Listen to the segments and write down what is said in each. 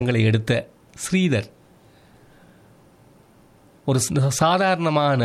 திரைப்படங்களை எடுத்த ஸ்ரீதர் ஒரு ச- சாதாரணமான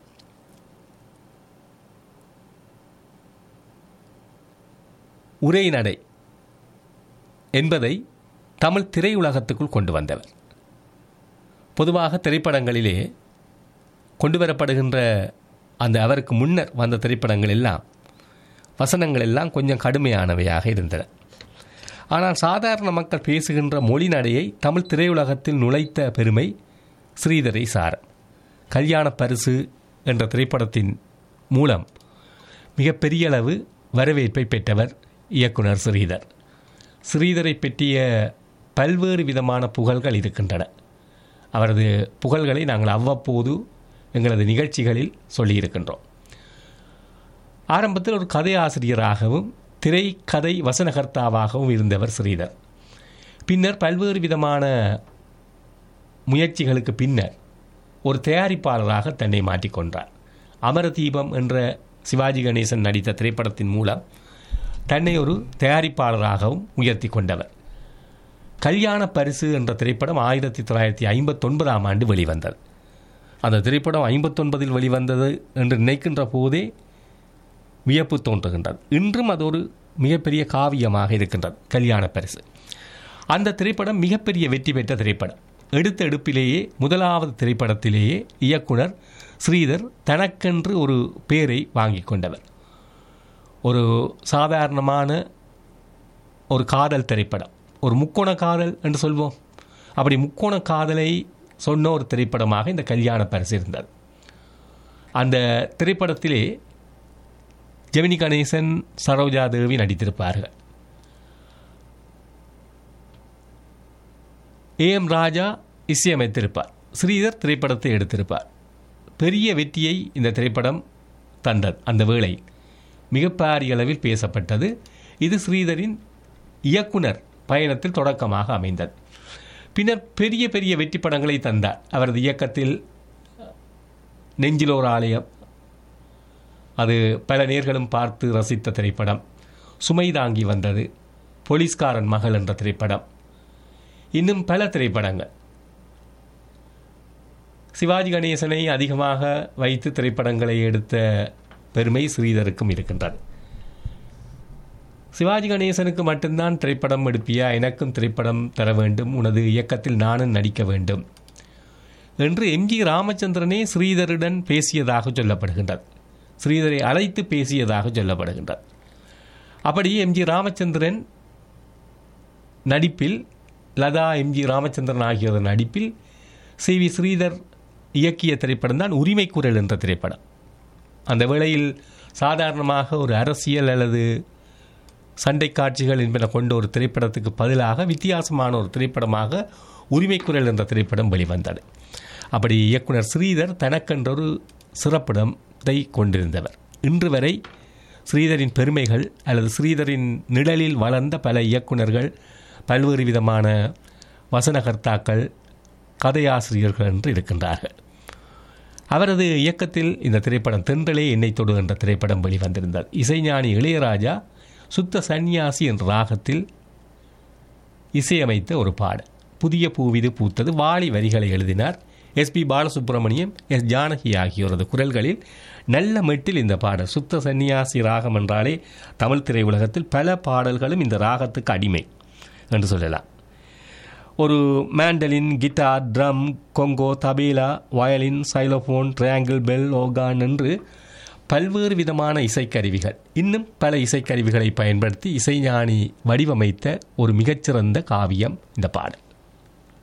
உரைநடை என்பதை தமிழ் திரையுலகத்துக்குள் கொண்டு வந்தவர் பொதுவாக திரைப்படங்களிலே கொண்டு வரப்படுகின்ற அந்த அவருக்கு முன்னர் வந்த திரைப்படங்கள் எல்லாம் வசனங்கள் எல்லாம் கொஞ்சம் கடுமையானவையாக இருந்தன ஆனால் சாதாரண மக்கள் பேசுகின்ற மொழி நடையை தமிழ் திரையுலகத்தில் நுழைத்த பெருமை ஸ்ரீதரை சாரம் கல்யாண பரிசு என்ற திரைப்படத்தின் மூலம் மிகப்பெரிய அளவு வரவேற்பை பெற்றவர் இயக்குனர் ஸ்ரீதர் ஸ்ரீதரை பற்றிய பல்வேறு விதமான புகழ்கள் இருக்கின்றன அவரது புகழ்களை நாங்கள் அவ்வப்போது எங்களது நிகழ்ச்சிகளில் சொல்லியிருக்கின்றோம் ஆரம்பத்தில் ஒரு கதை ஆசிரியராகவும் திரைக்கதை வசனகர்த்தாவாகவும் இருந்தவர் ஸ்ரீதர் பின்னர் பல்வேறு விதமான முயற்சிகளுக்கு பின்னர் ஒரு தயாரிப்பாளராக தன்னை மாற்றிக்கொண்டார் அமரதீபம் என்ற சிவாஜி கணேசன் நடித்த திரைப்படத்தின் மூலம் தன்னை ஒரு தயாரிப்பாளராகவும் உயர்த்தி கொண்டவர் கல்யாண பரிசு என்ற திரைப்படம் ஆயிரத்தி தொள்ளாயிரத்தி ஐம்பத்தொன்பதாம் ஆண்டு வெளிவந்தது அந்த திரைப்படம் ஐம்பத்தொன்பதில் வெளிவந்தது என்று நினைக்கின்ற போதே வியப்பு தோன்றுகின்றது இன்றும் அது ஒரு மிகப்பெரிய காவியமாக இருக்கின்றது கல்யாண பரிசு அந்த திரைப்படம் மிகப்பெரிய வெற்றி பெற்ற திரைப்படம் எடுத்த எடுப்பிலேயே முதலாவது திரைப்படத்திலேயே இயக்குனர் ஸ்ரீதர் தனக்கென்று ஒரு பேரை வாங்கி கொண்டவர் ஒரு சாதாரணமான ஒரு காதல் திரைப்படம் ஒரு முக்கோண காதல் என்று சொல்வோம் அப்படி முக்கோண காதலை சொன்ன ஒரு திரைப்படமாக இந்த கல்யாண பரிசு இருந்தது அந்த திரைப்படத்திலே ஜெமினி கணேசன் சரோஜா தேவி நடித்திருப்பார்கள் ஏ எம் ராஜா இசையமைத்திருப்பார் ஸ்ரீதர் திரைப்படத்தை எடுத்திருப்பார் பெரிய வெற்றியை இந்த திரைப்படம் தந்தது அந்த வேளை மிக பாரிய அளவில் பேசப்பட்டது இது ஸ்ரீதரின் இயக்குனர் பயணத்தில் தொடக்கமாக அமைந்தது பின்னர் பெரிய பெரிய வெற்றி படங்களை தந்தார் அவரது இயக்கத்தில் நெஞ்சிலோர் ஆலயம் அது பல நேர்களும் பார்த்து ரசித்த திரைப்படம் சுமை தாங்கி வந்தது போலீஸ்காரன் மகள் என்ற திரைப்படம் இன்னும் பல திரைப்படங்கள் சிவாஜி கணேசனை அதிகமாக வைத்து திரைப்படங்களை எடுத்த பெருமை ஸ்ரீதருக்கும் இருக்கின்றது சிவாஜி கணேசனுக்கு மட்டும்தான் திரைப்படம் எடுப்பியா எனக்கும் திரைப்படம் தர வேண்டும் உனது இயக்கத்தில் நானும் நடிக்க வேண்டும் என்று எம்ஜி ராமச்சந்திரனே ஸ்ரீதருடன் பேசியதாக சொல்லப்படுகின்றது ஸ்ரீதரை அழைத்து பேசியதாக சொல்லப்படுகின்றது அப்படி எம்ஜி ராமச்சந்திரன் நடிப்பில் லதா எம்ஜி ராமச்சந்திரன் ஆகியோர் நடிப்பில் சி வி ஸ்ரீதர் இயக்கிய திரைப்படம் தான் உரிமை குரல் என்ற திரைப்படம் அந்த வேளையில் சாதாரணமாக ஒரு அரசியல் அல்லது சண்டை காட்சிகள் என்பன கொண்ட ஒரு திரைப்படத்துக்கு பதிலாக வித்தியாசமான ஒரு திரைப்படமாக உரிமை குரல் என்ற திரைப்படம் வெளிவந்தது அப்படி இயக்குனர் ஸ்ரீதர் தனக்கென்றொரு சிறப்பிடத்தை கொண்டிருந்தவர் இன்று வரை ஸ்ரீதரின் பெருமைகள் அல்லது ஸ்ரீதரின் நிழலில் வளர்ந்த பல இயக்குனர்கள் பல்வேறு விதமான வசனகர்த்தாக்கள் கதையாசிரியர்கள் என்று இருக்கின்றார்கள் அவரது இயக்கத்தில் இந்த திரைப்படம் தென்றலே என்னை தொடு என்ற திரைப்படம் வெளிவந்திருந்தது இசைஞானி இளையராஜா சுத்த சந்நியாசி என்ற ராகத்தில் இசையமைத்த ஒரு பாடல் புதிய பூவிது பூத்தது வாலி வரிகளை எழுதினார் எஸ்பி பாலசுப்ரமணியம் எஸ் ஜானகி ஆகியோரது குரல்களில் நல்ல மெட்டில் இந்த பாடல் சுத்த சந்நியாசி ராகம் என்றாலே தமிழ் திரையுலகத்தில் பல பாடல்களும் இந்த ராகத்துக்கு அடிமை என்று சொல்லலாம் ஒரு mandolin guitar drum conga tabla violin xylophone triangle bell ஓகான் என்று பல்வேறு விதமான இசைக்கருவிகள் இன்னும் பல இசைக்கருவிகளை பயன்படுத்தி இசைஞானி வடிவமைத்த ஒரு மிகச்சிறந்த காவியம் இந்த பாடல்